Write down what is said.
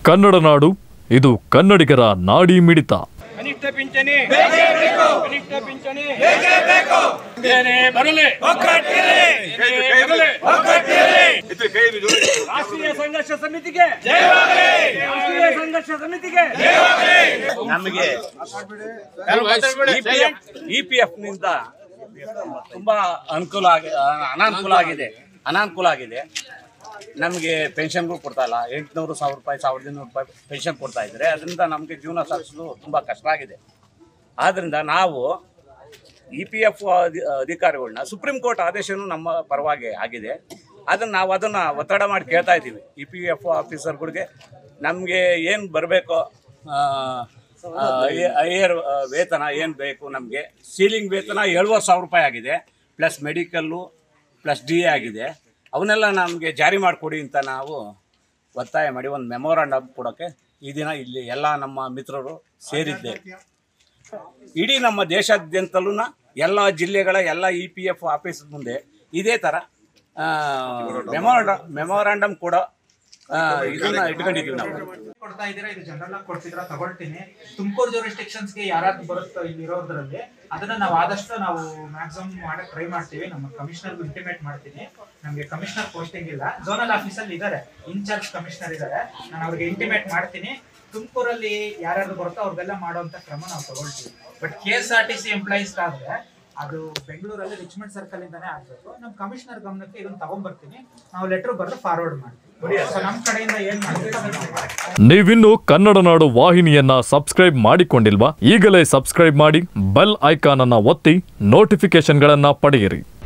ಕನ್ನಡ ನಾಡು ಇದು ಕನ್ನಡಿಗರ ನಾಡಿ ಮಿಡಿತ ಕನಿಷ್ಠ ಪಿಂಚಣಿ ಕನಿಷ್ಠ ಪಿಂಚಣಿ ಏನೇ ಬರಲಿ ಏನೇ ಬರಲಿ ರಾಷ್ಟ್ರೀಯ ಸಂಘರ್ಷ ಸಮಿತಿಗೆ ರಾಷ್ಟ್ರೀಯ ಸಂಘರ್ಷ ಸಮಿತಿಗೆ ನಮಗೆ ಇ ಪಿ ಎಫ್ ನಿಂದ ತುಂಬಾ ಅನುಕೂಲ ಆಗಿ ಅನಾನುಕೂಲ ಆಗಿದೆ ಅನಾನುಕೂಲ ಆಗಿದೆ ನಮಗೆ ಪೆನ್ಷನ್ಗಳು ಕೊಡ್ತಾ ಇಲ್ಲ ಎಂಟುನೂರು ಸಾವಿರ ರೂಪಾಯಿ ಸಾವಿರದ ಇನ್ನೂರು ರೂಪಾಯಿ ಪೆನ್ಷನ್ ಕೊಡ್ತಾ ಇದ್ದಾರೆ ಅದರಿಂದ ನಮಗೆ ಜೀವನ ಸಾಗಿಸೋದು ತುಂಬ ಕಷ್ಟ ಆಗಿದೆ ಆದ್ದರಿಂದ ನಾವು ಇ ಪಿ ಎಫ್ ಅಧಿಕಾರಿಗಳನ್ನ ಸುಪ್ರೀಂ ಕೋರ್ಟ್ ಆದೇಶನೂ ನಮ್ಮ ಪರವಾಗಿ ಆಗಿದೆ ಅದನ್ನು ನಾವು ಅದನ್ನು ಒತ್ತಡ ಮಾಡಿ ಕೇಳ್ತಾ ಇದ್ದೀವಿ ಇ ಪಿ ಎಫ್ ಆಫೀಸರ್ಗಳಿಗೆ ನಮಗೆ ಏನು ಬರಬೇಕೋ ಏರ್ ವೇತನ ಏನು ಬೇಕು ನಮಗೆ ಸೀಲಿಂಗ್ ವೇತನ ಏಳುವರೆ ಸಾವಿರ ರೂಪಾಯಿ ಆಗಿದೆ plus medical plus D A ಆಗಿದೆ ಅವನ್ನೆಲ್ಲ ನಮಗೆ ಜಾರಿ ಮಾಡಿಕೊಡಿ ಅಂತ ನಾವು ಒತ್ತಾಯ ಮಾಡಿ ಒಂದು ಮೆಮೊರಾಂಡಮ್ ಕೊಡೋಕ್ಕೆ ಈ ದಿನ ಇಲ್ಲಿ ಎಲ್ಲ ನಮ್ಮ ಮಿತ್ರರು ಸೇರಿದ್ದೇವೆ ಇಡೀ ನಮ್ಮ ದೇಶಾದ್ಯಂತಲೂ ಎಲ್ಲ ಜಿಲ್ಲೆಗಳ ಎಲ್ಲ ಇ ಪಿ ಎಫ್ ಆಫೀಸ್ ಮುಂದೆ ಇದೇ ಥರ ಮೆಮೊರಾಂಡ ಮೆಮೊರಾಂಡಮ್ ಕೂಡ ಆ, ಇದನ್ನ ಇಟ್ಕೊಂಡಿದ್ದೀವಿ ನಾವು ಕೊಡ್ತಾ ಇದ್ದೀರಾ ಇದು ಜನರಲ್ ಆಗಿ ಕೊಡ್ತಿದ್ರ ತಗೊಳ್ತೀನಿ ತುಮಕೂರು ಜೂರಿಸ್ಟಿಕ್ಷನ್ಸ್ ಗೆ ಯಾರು ಬರುತ್ತೋ ಇಲ್ಲಿ ಇರೋದ್ರಲ್ಲಿ ಅದನ್ನ ನಾವು ಆದಷ್ಟು ನಾವು ಮ್ಯಾಕ್ಸಿಮಮ್ ಮಾಡಕ್ ಟ್ರೈ ಮಾಡ್ತೀವಿ ನಮ್ಮ ಕಮಿಷನರ್ ಇಂಟಿಮೇಟ್ ಮಾಡ್ತೀನಿ ನಮ್ಗೆ ಕಮಿಷನರ್ ಪೋಸ್ಟಿಂಗ್ ಇಲ್ಲ ಝೋನಲ್ ಆಫೀಸಲ್ಲಿ ಇದ್ದಾರೆ ಇನ್ಚಾರ್ಜ್ ಕಮಿಷನರ್ ಇದ್ದಾರೆ ನಾನು ಅವ್ರಿಗೆ ಇಂಟಿಮೇಟ್ ಮಾಡ್ತೀನಿ ತುಮಕೂರಲ್ಲಿ ಯಾರ್ಯಾರು ಬರುತ್ತೋ ಅವ್ರಿಗೆಲ್ಲ ಮಾಡುವಂತ ಕ್ರಮ ನಾವು ತಗೊಳ್ತೀವಿ but K S R T C employees ಆದ್ರೆ ಅದು ಬೆಂಗಳೂರಲ್ಲಿ ರಿಚ್ಮೆಂಟ್ ಸರ್ಕಲ್ ಇಂದಾನೇ ಆಗ್ಬೇಕು ನಮ್ಮ ಕಮಿಷನರ್ ಗಮನಕ್ಕೆ ಇದನ್ನ ತಗೊಂಡ್ಬರ್ತೀನಿ ನಾವು ಲೆಟರ್ ಬರೆದು ಫಾರ್ವರ್ಡ್ ಮಾಡ್ತೀವಿ ಸೊ ನಮ್ಮ ಕಡೆಯಿಂದ ಏನ್ ಮಾಡ್ತೀವಿ ಅದನ್ನ ಮಾಡ್ತೀವಿ. ನೀವಿನ್ನು ಕನ್ನಡ ನಾಡು ವಾಹಿನಿಯನ್ನ ಸಬ್ಸ್ಕ್ರೈಬ್ ಮಾಡಿಕೊಂಡಿಲ್ವಾ ಈಗಲೇ ಸಬ್ಸ್ಕ್ರೈಬ್ ಮಾಡಿ ಬೆಲ್ ಐಕಾನ್ ಅನ್ನ ಒತ್ತಿ ನೋಟಿಫಿಕೇಶನ್ಗಳನ್ನ ಪಡೆಯಿರಿ